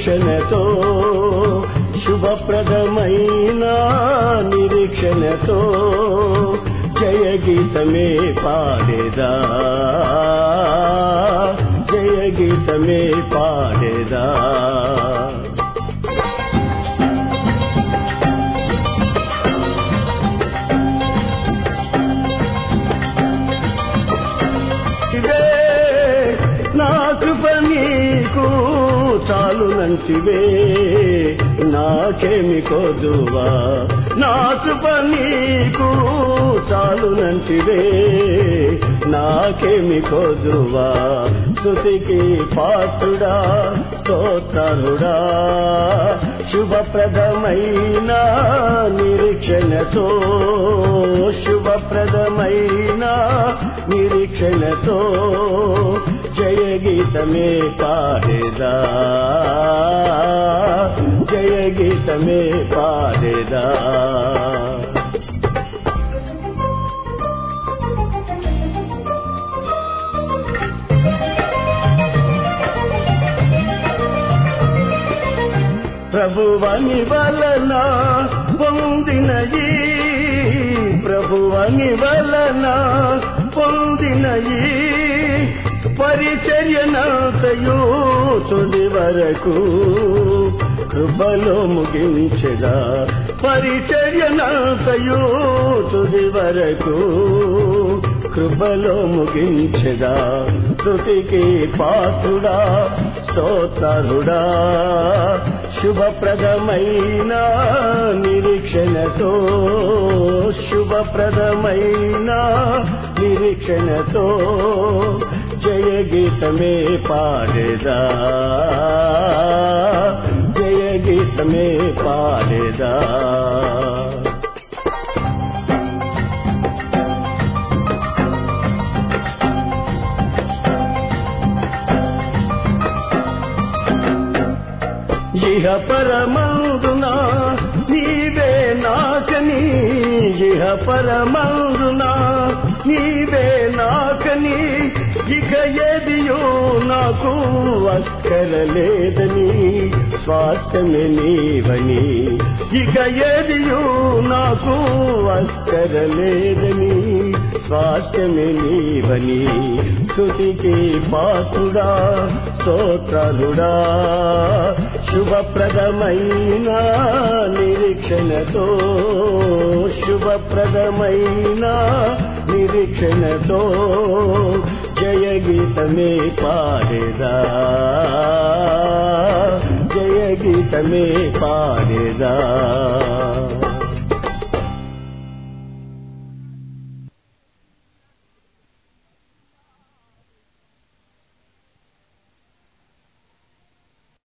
నిరీక్షణతో శుభప్రదమైన నిరీక్షణతో జయ గీతమే పాడేదా జయ గీతమే పాడేదా ఇదే నా కృప నీకు చాలునంటివే నాకేమి కొదువా నా కృప నీకు చాలునంటివే నాకేమి కొదువా స్థుతికి పాత్రుడా స్తోత్రుడా శుభప్రదమైన నిరీక్షణతో శుభప్రదమైన నిరీక్షణతో జయ గీతమే పాడేదా జయ గీతమే పాడేదా ప్రభువని వలన పొందినయి ప్రభువని వలన పొందినయి పరిచర్యనంతయు తుది వరకు కృపలో ముగించదా పరిచర్యనంతయు తుది వరకు కృపలో ముగించదా తుటికి పాత్రుడా స్తోత్రుడా శుభప్రదమైన నిరీక్షణతో శుభప్రదమైన నిరీక్షణతో జయ గీతమే పాడేదా జయ గీతమే పాడేదా ఇహ పరమందున నీవే నాకని ఇహ పరమందున నీవే నాకని ఇక ఎదియో నాకు అక్కరలేదని స్వాస్థ్యమే నీవని ఇక ఎదియో నాకు అక్కరలేదని స్వాస్థ్యమే నీవని స్తుతికి పాత్రుడా స్తోత్రుడా శుభప్రదమైన నిరీక్షణతో శుభప్రదమైన నిరీక్షణతో జయ గీతమే పాడేదా జయ గీతమే పాడేదా